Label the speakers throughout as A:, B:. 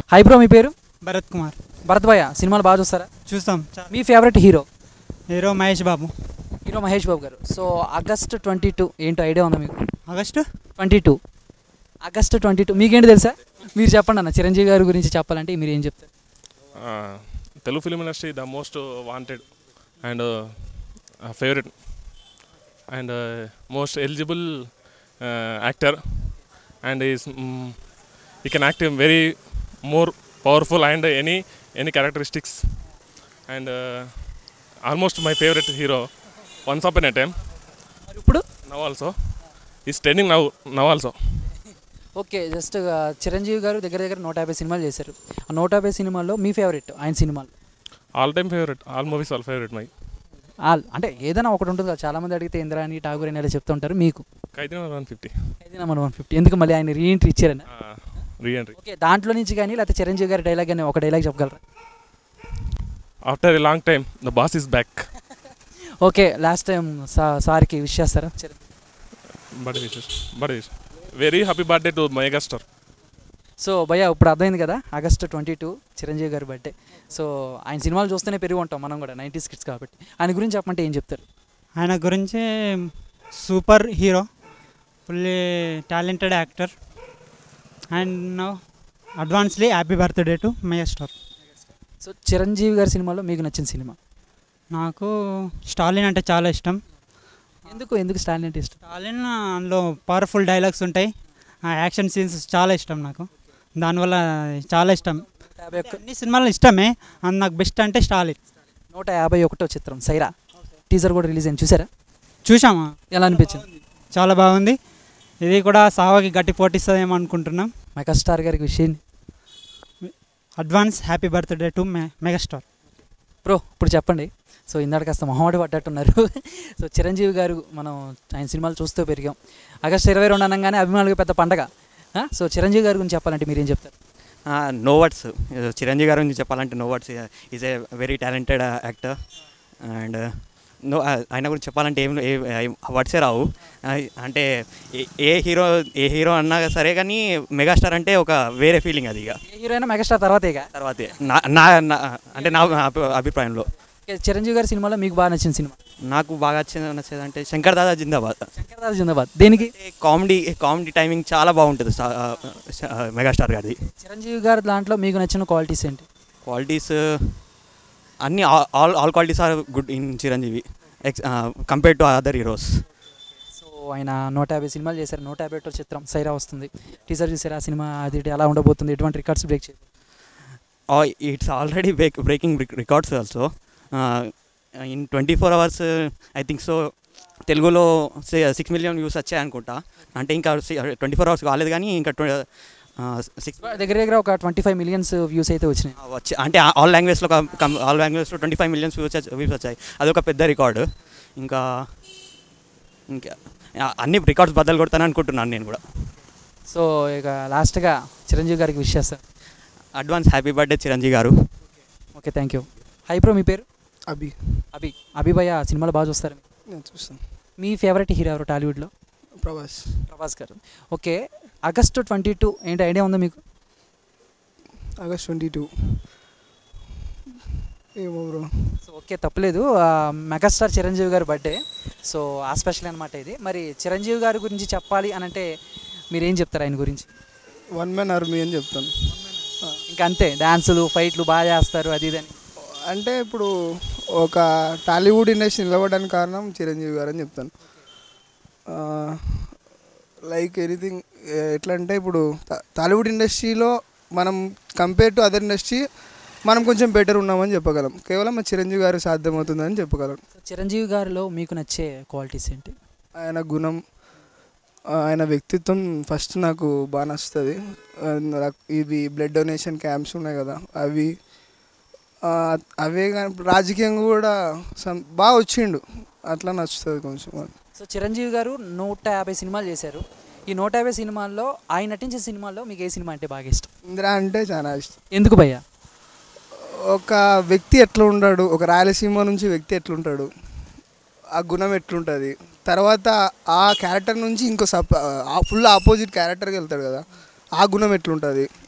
A: High bro మీ పేరు
B: భరత్ కుమార్
A: భరత్ భయ్య సినిమాలు బాగా చూస్తారా
B: చూస్తాం
A: మీ favourite hero
B: hero Mahesh Babu
A: hero Mahesh Babu garu so August twenty two ఏంటో ఐడియా ఉందా మీకు
B: August
A: twenty two August twenty two మీకేంటి తెలుసా మీరు చెప్పండి అన్న చిరంజీవి గారి గురించి చెప్పాలంటే మీరు ఏం చెప్తారు
C: Telugu film industry the most wanted and favourite and most eligible actor and is he can act very more powerful and any any characteristics and almost my favourite hero once upon a time
A: మరి ఇప్పుడు
C: now also is trending now now also
A: okay just Chiranjeevi garu దగ్గర దగ్గర నూట యాభై సినిమాలు చేశారు ఆ నూట యాభై సినిమాల్లో మీ ఫేవరెట్ ఆయన సినిమాలు
C: all time favourite all movies all favourite my
A: all అంటే ఏదైనా ఒకటి ఉంటుంది కదా చాలామంది అడిగితే ఇంద్రాని ఠాగూర్ అని అలా చెప్తూ ఉంటారు మీకు
C: ఖైదీ వన్ ఫిఫ్టీ
A: ఏదైనా మన వన్ ఫిఫ్టీ ఎందుకు మళ్ళీ ఆయన రీఎంట్రీ ఇచ్చారని
C: రీఎంట్రీ
A: ఓకే దాంట్లో నుంచి కానీ లేకపోతే చిరంజీవి గారి డైలాగ్ కానీ ఒక డైలాగ్ చెప్పగలరా
C: after a long time the boss is back
A: okay last time సా సార్కి విష్ చేస్తారా Chiranjeevi
C: birthday wishes birthday wish very happy birthday to megastar
A: so భయ్య ఇప్పుడు అర్థమైంది కదా ఆగస్ట్ ట్వంటీ టూ చిరంజీవి గారి బర్త్డే సో ఆయన సినిమాలు చూస్తేనే పెరిగి ఉంటాం మనం కూడా నైంటీస్ కిడ్స్ కాబట్టి ఆయన గురించి చెప్పమంటే ఏం చెప్తారు
B: ఆయన గురించి super hero fully talented actor and now advancely happy birthday to megastar
A: so Chiranjeevi గారి సినిమాలో మీకు నచ్చిన సినిమా
B: నాకు స్టాలిన్ అంటే చాలా ఇష్టం
A: ఎందుకు ఎందుకు స్టాలిన్ అంటే ఇష్టం
B: స్టాలిన్ అందులో పవర్ఫుల్ డైలాగ్స్ ఉంటాయి ఆ యాక్షన్ సీన్స్ చాలా ఇష్టం నాకు దానివల్ల చాలా ఇష్టం
A: యాభై ఒక్క
B: అన్ని సినిమాలు ఇష్టమే అండ్ నాకు బెస్ట్ అంటే స్టాలిన్
A: నూట యాభై ఒకటో చిత్రం సైరా టీజర్ కూడా రిలీజ్ అయింది చూసారా
B: చూసామా
A: ఎలా అనిపించింది
B: చాలా బాగుంది ఇది కూడా సావాకి గట్టి పోటీస్తుందేమో అనుకుంటున్నాం
A: మెగాస్టార్ గారికి విషయం
B: అడ్వాన్స్ హ్యాపీ బర్త్డే టు మె మెగాస్టార్
A: బ్రో ఇప్పుడు చెప్పండి సో ఇందాక కాస్త మొహమాట పడ్డట్టున్నారు సో చిరంజీవి గారు మనం ఆయన సినిమాలు చూస్తూ పెరిగాం ఆగస్ట్ ఇరవై రెండు అనగానే అభిమానులకు పెద్ద పండగ ఆ? సో చిరంజీవి గారి గురించి చెప్పాలంటే మీరేం చెప్తారు
D: నో వర్డ్స్ చిరంజీవి గారి గురించి చెప్పాలంటే no words is a very talented actor and no ఆయన గురించి చెప్పాలంటే ఏం వర్డ్సే రావు Uh, అంటే ఏ- ఏ హీరో ఏ హీరో అన్నా సరే కానీ మెగాస్టార్ అంటే ఒక వేరే ఫీలింగ్ అది ఇక
A: ఏ హీరో అయినా మెగాస్టార్ తర్వాతే ఇక
D: తర్వాతే నా నా నా- అంటే నా అభి- అభిప్రాయంలో
A: ఓకే, చిరంజీవి గారి సినిమాలో మీకు బాగా నచ్చిన సినిమా
D: నాకు బాగా నచ్చింది నచ్చేది అంటే శంకర్ దాదా జిందాబాద్
A: శంకర్దాస్ జిందాబాద్ దేనికి
D: కామెడీ కామెడీ టైమింగ్ చాలా బాగుంటుంది సా- ఆ, శ- ఆ, మెగాస్టార్ గారిది
A: చిరంజీవి గారి దాంట్లో మీకు నచ్చిన క్వాలిటీస్ ఏంటి
D: క్వాలిటీస్ అన్ని all all qualities are good in Chiranjeevi ex compare to other heroes
A: so ఆయన నూట యాభై సినిమాలు చేశారు నూట యాభై ఒకటో చిత్రం సైరా వస్తుంది టీజర్ చూసారు ఆ సినిమా అది ఇటు ఎలా ఉండబోతుంది ఎటువంటి రికార్డ్స్ బ్రేక్ చేయాలి
D: it's already break breaking records also in twenty four hours I think so తెలుగులో సిక్స్ మిలియన్ వ్యూస్ వచ్చాయి అనుకుంటా అంటే ఇంకా ట్వంటీ ఫోర్ అవర్స్ కాలేదు కానీ ఇంకా సిక్స్
A: దగ్గర దగ్గర ఒక ట్వంటీ ఫైవ్ మిలియన్స్ వ్యూస్ అయితే వచ్చినాయి
D: వచ్చి అంటే ఆల్ లాంగ్వేజ్లో ఆల్ లాంగ్వేజ్లో twenty five millions views views వచ్చాయి అదొక పెద్ద రికార్డు ఇంకా ఇంకా ఆ, అన్ని రికార్డ్స్ బద్దలు కొడతాను అనుకుంటున్నాను నేను కూడా
A: సో ఇక లాస్ట్గా చిరంజీవి గారికి విష్ చేస్తారు
D: advance happy birthday Chiranjeevi garu
A: okay thank you hi bro మీ పేరు
E: అభి
A: అభి అభి భయ్య సినిమాలు బాగా చూస్తారు
E: నేను చూస్తాను
A: మీ ఫేవరెట్ హీరో ఎవరు టాలీవుడ్లో
E: Prabhas
A: Prabhas garu okay August twenty two ఏంటి ఐడియా ఉందా మీకు
E: ఆగస్ట్ ట్వంటీ టూ ఏమో బ్రో
A: సో ఓకే తప్పలేదు ఆ, మెగాస్టార్ చిరంజీవి గారి బర్త్డే సో ఆ స్పెషల్ అనమాట ఇది మరి చిరంజీవి గారి గురించి చెప్పాలి అని అంటే మీరు ఏం చెప్తారు ఆయన గురించి
E: వన్ మ్యాన్ ఆర్మీ అని చెప్తాను
A: ఇంకా అంతే డ్యాన్సులు ఫైట్లు బాగా చేస్తారు అది ఇది అని
E: అంటే ఇప్పుడు ఒక టాలీవుడ్ ఇండస్ట్రీ నిలబడడానికి కారణం చిరంజీవి గారు అని చెప్తాను లైక్ ఎనీథింగ్ ఎట్లా అంటే ఇప్పుడు టా- టాలీవుడ్ ఇండస్ట్రీలో మనం కంపేర్ టు అదర్ ఇండస్ట్రీ మనం కొంచెం బెటర్ ఉన్నామని చెప్పగలం కేవలం మా చిరంజీవి గారు సాధ్యమవుతుందని చెప్పగలం
A: సో చిరంజీవి గారిలో మీకు నచ్చే క్వాలిటీస్ ఏంటి
E: ఆయన గుణం ఆ, ఆయన వ్యక్తిత్వం ఫస్ట్ నాకు బాగా నచ్చుతుంది ఆ, నాకు ఇవి బ్లడ్ డొనేషన్ క్యాంప్స్ ఉన్నాయి కదా అవి ఆ, అవే కానీ రాజకీయంగా కూడా some- బాగా వచ్చిండు అట్లా నచ్చుతుంది కొంచెం
A: సో చిరంజీవి గారు నూట యాభై సినిమాలు చేశారు ఈ నూట యాభై సినిమాల్లో ఆయన నటించిన సినిమాల్లో మీకు ఏ సినిమా అంటే బాగా ఇష్టం
E: ఇందిరా అంటే చాలా ఇష్టం
A: ఎందుకు భయ్యా
E: ఒక వ్యక్తి ఎట్లా ఉంటాడు ఒక రాయలసీమ నుంచి వ్యక్తి ఎట్లుంటాడు ఆ గుణం ఎట్లుంటుంది తర్వాత ఆ క్యారెక్టర్ నుంచి ఇంకో సప్ ఫుల్ ఆపోజిట్ క్యారెక్టర్కి వెళ్తాడు కదా ఆ గుణం ఎట్లుంటుంది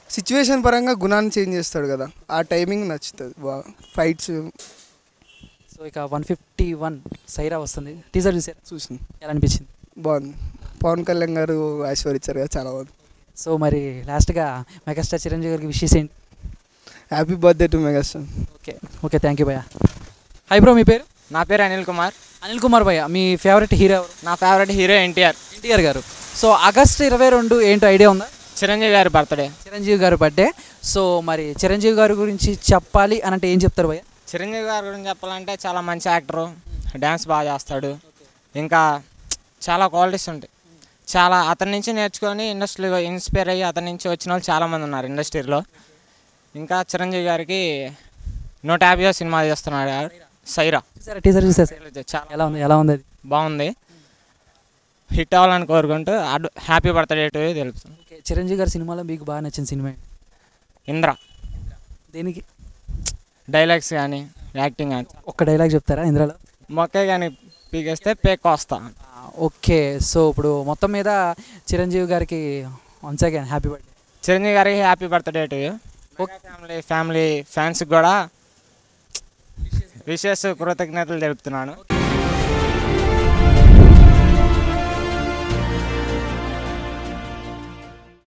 E: సిచ్యువేషన్ పరంగా గుణాన్ని చేంజ్ చేస్తాడు కదా ఆ టైమింగ్ నచ్చుతుంది బాగా ఫైట్స్
A: సో ఇక వన్ ఫిఫ్టీ వన్ సైరా వస్తుంది టీజర్ చూసారు
E: చూసింది
A: ఎలా అనిపించింది
E: బాగుంది పవన్ కళ్యాణ్ గారు ఐశ్వర్య ఇచ్చారు కదా చాలా బాగుంది
A: సో మరి లాస్ట్గా మెగాస్టార్ చిరంజీవి గారికి విషెస్ ఏంటి
E: happy birthday to megastar
A: okay okay thank you భయ్య హై బ్రో మీ పేరు
F: నా పేరు అనిల్ కుమార్
A: అనిల్ కుమార్ భయ్య మీ ఫేవరెట్ హీరో ఎవరు
F: నా ఫేవరెట్ హీరో ఎన్టీఆర్
A: ఎన్టీఆర్ గారు సో ఆగస్ట్ ఇరవై రెండు ఏంటో ఐడియా ఉందా
F: చిరంజీవి గారి బర్త్డే
A: చిరంజీవి గారు బర్త్డే సో మరి చిరంజీవి గారి గురించి చెప్పాలి అని అంటే ఏం చెప్తారు భయ్య
F: చిరంజీవి గారి గురించి చెప్పాలంటే చాలా మంచి యాక్టరు డ్యాన్స్ బాగా చేస్తాడు ఇంకా చాలా క్వాలిటీస్ ఉంటాయి చాలా అతని నుంచి నేర్చుకొని ఇండస్ట్రీలో ఇన్స్పైర్ అయ్యి అతని నుంచి వచ్చిన వాళ్ళు చాలామంది ఉన్నారు ఇండస్ట్రీలో ఇంకా చిరంజీవి గారికి నూట యాభై సినిమా చేస్తున్నాడు సైరా
A: చూసారా టీజర్ చూసారు
F: చాలా
A: ఎలా ఉంది ఎలా ఉంది అది
F: బాగుంది హిట్ అవ్వాలని కోరుకుంటూ అడ్ హ్యాపీ బర్త్డే టు తెలుపుతుంది
A: ఓకే చిరంజీవి గారి సినిమాలో మీకు బాగా నచ్చిన సినిమా ఏంటి?
F: ఇంద్ర
A: దేనికి
F: డైలాగ్స్ కానీ యాక్టింగ్ కానీ
A: ఒక్క డైలాగ్ చెప్తారా ఇంద్రలో
F: మొక్కే కానీ పీకేస్తే పేక్ వస్తా
A: ఓకే సో ఇప్పుడు మొత్తం మీద చిరంజీవి గారికి once again happy birthday
F: Chiranjeevi గారికి happy birthday to family family ఫ్యాన్స్కి కూడా విషెస్ కృతజ్ఞతలు తెలుపుతున్నాను